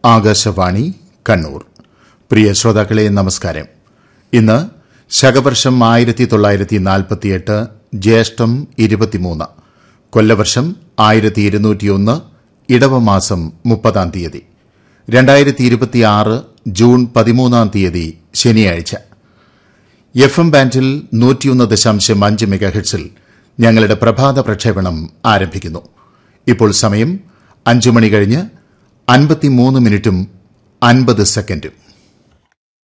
ആകാശവാണി കണ്ണൂർ പ്രിയ ശ്രോതാക്കളെ നമസ്കാരം ഇന്ന് ശകവർഷം ആയിരത്തി തൊള്ളായിരത്തി നാൽപ്പത്തിയെട്ട് ജ്യേഷ്ഠം ഇരുപത്തിമൂന്ന് കൊല്ലവർഷം ആയിരത്തി ഇരുന്നൂറ്റിയൊന്ന് ഇടവമാസം മുപ്പതാം തീയതി രണ്ടായിരത്തി ഇരുപത്തിയാറ് ജൂൺ പതിമൂന്നാം തീയതി ശനിയാഴ്ച എഫ് എം ബാൻഡിൽ നൂറ്റിയൊന്ന് ദശാംശം അഞ്ച് മെഗാഹെഡ്സിൽ ഞങ്ങളുടെ പ്രഭാത പ്രക്ഷേപണം ആരംഭിക്കുന്നു ഇപ്പോൾ സമയം അഞ്ചു മണി കഴിഞ്ഞ് അൻപത്തിമൂന്ന് മിനിറ്റും അൻപത് സെക്കൻഡും